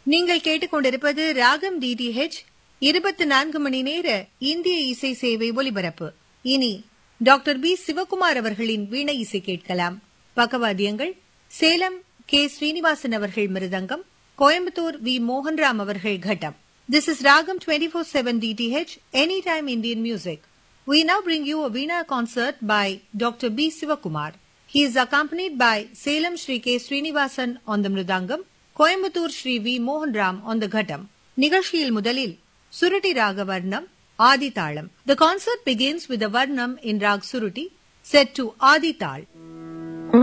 நீங்கள் கேட்டுக்கொண்டிருப்பது ராகம் டிடிஹெச் இருபத்தி நான்கு மணி நேர இந்திய இசை சேவை ஒலிபரப்பு இனி டாக்டர் பி சிவகுமார் அவர்களின் வீணை இசை கேட்கலாம் பக்கவாத்தியங்கள் சேலம் கே ஸ்ரீனிவாசன் அவர்கள் மிருதங்கம் கோயம்புத்தூர் வி மோகன்ராம் அவர்கள் கட்டம் this is Raagam twenty four seven DTH any time Indian music We now bring you a Veena concert by Dr. B. Sivakumar. He is accompanied by Salem Sri K. Srinivasan on the Mridangam, Coimbatore Sri V. Mohan Ram on the Ghatam. நிகழ்ச்சியில் முதலில் சுருட்டி ராக வர்ணம் ஆதி தாளம் The concert begins with a varnam in rag suruti set to ஆதி தாள்